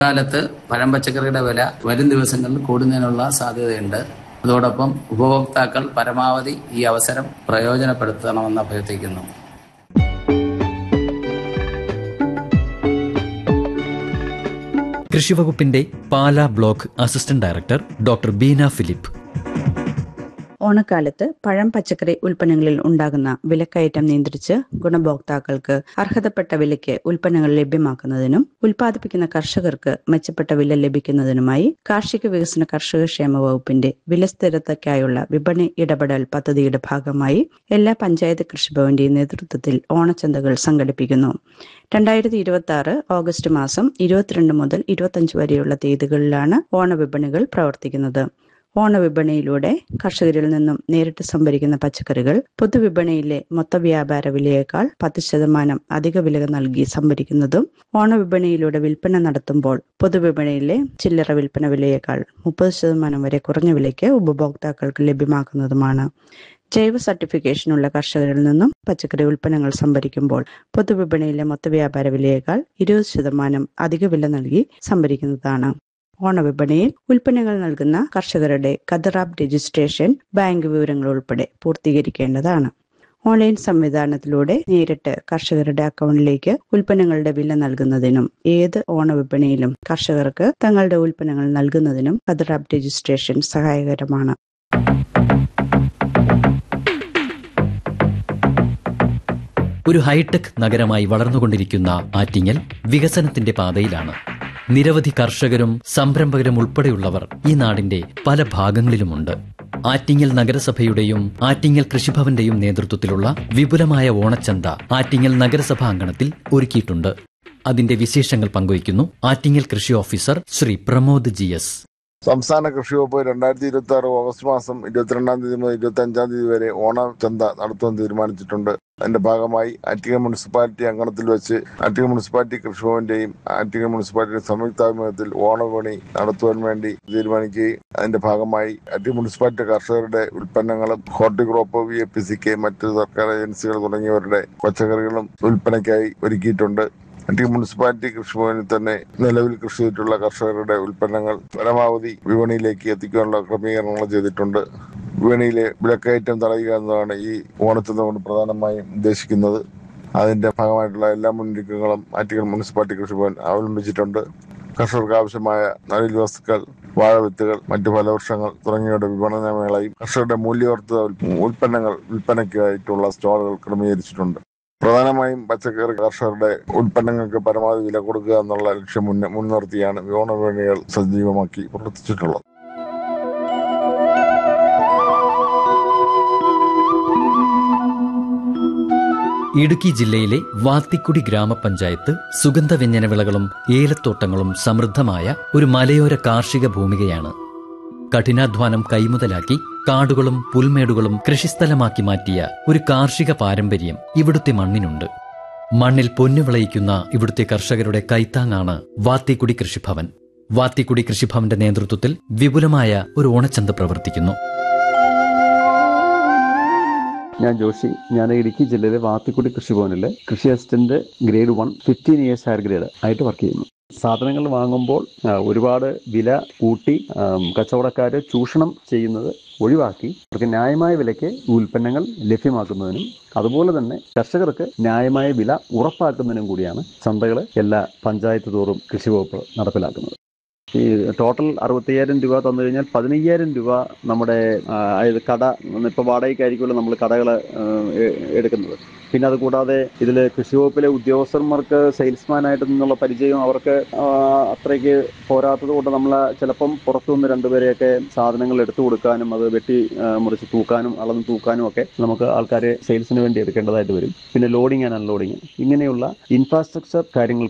കാലത്ത് പഴം പച്ചക്കറിയുടെ വില വരും ദിവസങ്ങളിൽ കൂടുന്നതിനുള്ള സാധ്യതയുണ്ട് അതോടൊപ്പം ഉപഭോക്താക്കൾ പരമാവധി ഈ അവസരം പ്രയോജനപ്പെടുത്തണമെന്ന് അഭ്യർത്ഥിക്കുന്നു കൃഷിവകുപ്പിന്റെ Pala block assistant director doctor Beena Philip ഓണക്കാലത്ത് പഴം പച്ചക്കറി ഉൽപ്പന്നങ്ങളിൽ ഉണ്ടാകുന്ന വിലക്കയറ്റം നിയന്ത്രിച്ച് ഗുണഭോക്താക്കൾക്ക് അർഹതപ്പെട്ട വിലയ്ക്ക് ഉൽപ്പന്നങ്ങൾ ലഭ്യമാക്കുന്നതിനും ഉൽപ്പാദിപ്പിക്കുന്ന കർഷകർക്ക് മെച്ചപ്പെട്ട വില ലഭിക്കുന്നതിനുമായി കാർഷിക വികസന കർഷക ക്ഷേമ വകുപ്പിന്റെ വിലസ്ഥിരതയ്ക്കായുള്ള വിപണി ഇടപെടൽ പദ്ധതിയുടെ ഭാഗമായി എല്ലാ പഞ്ചായത്ത് കൃഷിഭവന്റെയും നേതൃത്വത്തിൽ ഓണച്ചന്തകൾ സംഘടിപ്പിക്കുന്നു രണ്ടായിരത്തി ഇരുപത്തി ആറ് ഓഗസ്റ്റ് മാസം ഇരുപത്തിരണ്ട് മുതൽ ഇരുപത്തഞ്ച് വരെയുള്ള തീയതികളിലാണ് ഓണവിപണികൾ പ്രവർത്തിക്കുന്നത് ഓണവിപണിയിലൂടെ കർഷകരിൽ നിന്നും നേരിട്ട് സംഭരിക്കുന്ന പച്ചക്കറികൾ പൊതുവിപണിയിലെ മൊത്ത വ്യാപാര വിലയേക്കാൾ പത്ത് ശതമാനം അധിക വില നൽകി സംഭരിക്കുന്നതും ഓണവിപണിയിലൂടെ വിൽപ്പന നടത്തുമ്പോൾ പൊതുവിപണിയിലെ ചില്ലറ വിൽപ്പന വിലയേക്കാൾ മുപ്പത് ശതമാനം വരെ കുറഞ്ഞ വിലയ്ക്ക് ഉപഭോക്താക്കൾക്ക് ലഭ്യമാക്കുന്നതുമാണ് ജൈവ സർട്ടിഫിക്കേഷനുള്ള കർഷകരിൽ നിന്നും പച്ചക്കറി ഉൽപ്പന്നങ്ങൾ സംഭരിക്കുമ്പോൾ പൊതുവിപണിയിലെ മൊത്ത വ്യാപാര വിലയേക്കാൾ ഇരുപത് ശതമാനം അധിക വില നൽകി സംഭരിക്കുന്നതാണ് ഓണവിപണിയിൽ ഉൽപ്പന്നങ്ങൾ നൽകുന്ന കർഷകരുടെ കദറാബ് രജിസ്ട്രേഷൻ ബാങ്ക് വിവരങ്ങൾ ഉൾപ്പെടെ പൂർത്തീകരിക്കേണ്ടതാണ് ഓൺലൈൻ സംവിധാനത്തിലൂടെ നേരിട്ട് കർഷകരുടെ അക്കൗണ്ടിലേക്ക് ഉൽപ്പന്നങ്ങളുടെ വില നൽകുന്നതിനും ഏത് ഓണവിപണിയിലും കർഷകർക്ക് തങ്ങളുടെ ഉൽപ്പന്നങ്ങൾ നൽകുന്നതിനും കദറാബ് രജിസ്ട്രേഷൻ സഹായകരമാണ് ഒരു ഹൈടെക് നഗരമായി വളർന്നുകൊണ്ടിരിക്കുന്ന ആറ്റിങ്ങൽ വികസനത്തിന്റെ പാതയിലാണ് നിരവധി കർഷകരും സംരംഭകരും ഉൾപ്പെടെയുള്ളവർ ഈ നാടിന്റെ പല ഭാഗങ്ങളിലുമുണ്ട് ആറ്റിങ്ങൽ നഗരസഭയുടെയും ആറ്റിങ്ങൽ കൃഷിഭവന്റെയും നേതൃത്വത്തിലുള്ള വിപുലമായ ഓണച്ചന്ത ആറ്റിങ്ങൽ നഗരസഭാ അങ്കണത്തിൽ ഒരുക്കിയിട്ടുണ്ട് അതിന്റെ വിശേഷങ്ങൾ പങ്കുവയ്ക്കുന്നു ആറ്റിങ്ങൽ കൃഷി officer Sri Pramod G S സംസ്ഥാന കൃഷി വകുപ്പ് രണ്ടായിരത്തി ഇരുപത്തി ആറ് ഓഗസ്റ്റ് മാസം ഇരുപത്തിരണ്ടാം തീയതി മുതൽ ഇരുപത്തി അഞ്ചാം തീയതി വരെ ഓണച്ചന്ത നടത്തുവാൻ തീരുമാനിച്ചിട്ടുണ്ട് അതിന്റെ ഭാഗമായി ആറ്റിങ്ങൽ മുനിസിപ്പാലിറ്റി അങ്കണത്തിൽ വെച്ച് ആറ്റിങ്ങൽ മുനിസിപ്പാലിറ്റി കൃഷിഭവന്റെയും ആറ്റിങ്ങൽ മുനിസിപ്പാലിറ്റി സംയുക്താഭിമുഖ്യത്തിൽ ഓണവിപണി നടത്തുവാൻ വേണ്ടി തീരുമാനിക്കുകയും അതിന്റെ ഭാഗമായി ആറ്റിങ്ങൽ മുനിസിപ്പാലിറ്റി കർഷകരുടെ ഉൽപ്പന്നങ്ങളും ഹോർട്ടിക്രോപ്പ് വി എ പി സിക്ക് മറ്റ് സർക്കാർ ഏജൻസികൾ തുടങ്ങിയവരുടെ പച്ചക്കറികളും വിൽപ്പനയ്ക്കായി ഒരുക്കിയിട്ടുണ്ട് ആറ്റിങ്ങൽ മുനിസിപ്പാലിറ്റി കൃഷിഭവനിൽ തന്നെ നിലവിൽ കൃഷി ചെയ്തിട്ടുള്ള കർഷകരുടെ ഉൽപ്പന്നങ്ങൾ പരമാവധി വിപണിയിലേക്ക് എത്തിക്കാനുള്ള ക്രമീകരണങ്ങൾ ചെയ്തിട്ടുണ്ട് വിപണിയിലെ വിലക്കയറ്റം തടയുക എന്നതാണ് ഈ ഓണച്ചന്ത കൊണ്ട് പ്രധാനമായും ഉദ്ദേശിക്കുന്നത് അതിന്റെ ഭാഗമായിട്ടുള്ള എല്ലാ മുന്നൊരുക്കങ്ങളും ആറ്റിങ്ങൽ മുനിസിപ്പാലിറ്റി കൃഷിഭവൻ അവലംബിച്ചിട്ടുണ്ട് കർഷകർക്ക് ആവശ്യമായ നടിൽ വസ്തുക്കൾ വാഴവിത്തുകൾ മറ്റു ഫലവൃക്ഷങ്ങൾ തുടങ്ങിയവയുടെ വിപണന മേളയും കർഷകരുടെ മൂല്യവർദ്ധിത ഉൽപ്പന്നങ്ങൾ വിൽപ്പനയ്ക്കായിട്ടുള്ള സ്റ്റാളുകൾ ക്രമീകരിച്ചിട്ടുണ്ട് പ്രധാനമായും പച്ചക്കറി കർഷകരുടെ ഉൽപ്പന്നങ്ങൾക്ക് പരമാവധി വില കൊടുക്കുക എന്നുള്ള ലക്ഷ്യം മുന്ന മുൻനിർത്തിയാണ് വിപണികൾ സജീവമാക്കി പ്രവർത്തിച്ചിട്ടുള്ളത് ഇടുക്കി ജില്ലയിലെ വാത്തിക്കുടി ഗ്രാമപഞ്ചായത്ത് സുഗന്ധവ്യഞ്ജന വിളകളും ഏലത്തോട്ടങ്ങളും സമൃദ്ധമായ ഒരു മലയോര കാർഷിക ഭൂമികയാണ് കഠിനാധ്വാനം കൈമുതലാക്കി കാടുകളും പുൽമേടുകളും കൃഷിസ്ഥലമാക്കി മാറ്റിയ ഒരു കാർഷിക പാരമ്പര്യം ഇവിടുത്തെ മണ്ണിനുണ്ട് മണ്ണിൽ പൊന്നു വിളയിക്കുന്ന ഇവിടുത്തെ കർഷകരുടെ കൈത്താങ്ങാണ് വാത്തിക്കുടി കൃഷിഭവൻ വാത്തിക്കുടി കൃഷിഭവന്റെ നേതൃത്വത്തിൽ വിപുലമായ ഒരു ഓണച്ചന്ത പ്രവർത്തിക്കുന്നു ഞാൻ ജോഷി ഞാൻ ഇടുക്കി ജില്ലയിലെ വാത്തിക്കുടി കൃഷിഭവനിലെ കൃഷി assistant grade one fifteen years higher grade ആയിട്ട് വർക്ക് ചെയ്യുന്നു സാധനങ്ങൾ വാങ്ങുമ്പോൾ ആ, ഒരുപാട് വില കൂട്ടി കച്ചവടക്കാർ ചൂഷണം ചെയ്യുന്നത് ഒഴിവാക്കി അവർക്ക് ന്യായമായ വിലയ്ക്ക് ഉൽപ്പന്നങ്ങൾ ലഭ്യമാക്കുന്നതിനും അതുപോലെ തന്നെ കർഷകർക്ക് ന്യായമായ വില ഉറപ്പാക്കുന്നതിനും കൂടിയാണ് ചന്തകൾ എല്ലാ പഞ്ചായത്ത് തോറും കൃഷി വകുപ്പ് നടപ്പിലാക്കുന്നത് ഈ ടോട്ടൽ അറുപത്തയ്യായിരം രൂപ തന്നു കഴിഞ്ഞാൽ പതിനയ്യായിരം രൂപ നമ്മുടെ ആ, അതായത് കട ഇപ്പോൾ വാടകയ്ക്കായിരിക്കുമല്ലോ നമ്മൾ കടകൾ എടുക്കുന്നത് പിന്നെ അത് കൂടാതെ ഇതിൽ കൃഷി വകുപ്പിലെ ഉദ്യോഗസ്ഥന്മാർക്ക് സെയിൽസ്മാൻ ആയിട്ട് നിന്നുള്ള പരിചയം അവർക്ക് ആ, അത്രയ്ക്ക് പോരാത്തത് കൊണ്ട് നമ്മൾ ചിലപ്പം പുറത്തുനിന്ന് രണ്ടുപേരെയൊക്കെ സാധനങ്ങൾ എടുത്തു കൊടുക്കാനും അത് വെട്ടി ആ, മുറിച്ച് തൂക്കാനും അളന്ന് തൂക്കാനും ഒക്കെ നമുക്ക് ആൾക്കാരെ സെയിൽസിന് വേണ്ടി എടുക്കേണ്ടതായിട്ട് വരും പിന്നെ ലോഡിംഗ് ആൻഡ് അൺലോഡിങ് ഇങ്ങനെയുള്ള ഇൻഫ്രാസ്ട്രക്ചർ കാര്യങ്ങൾ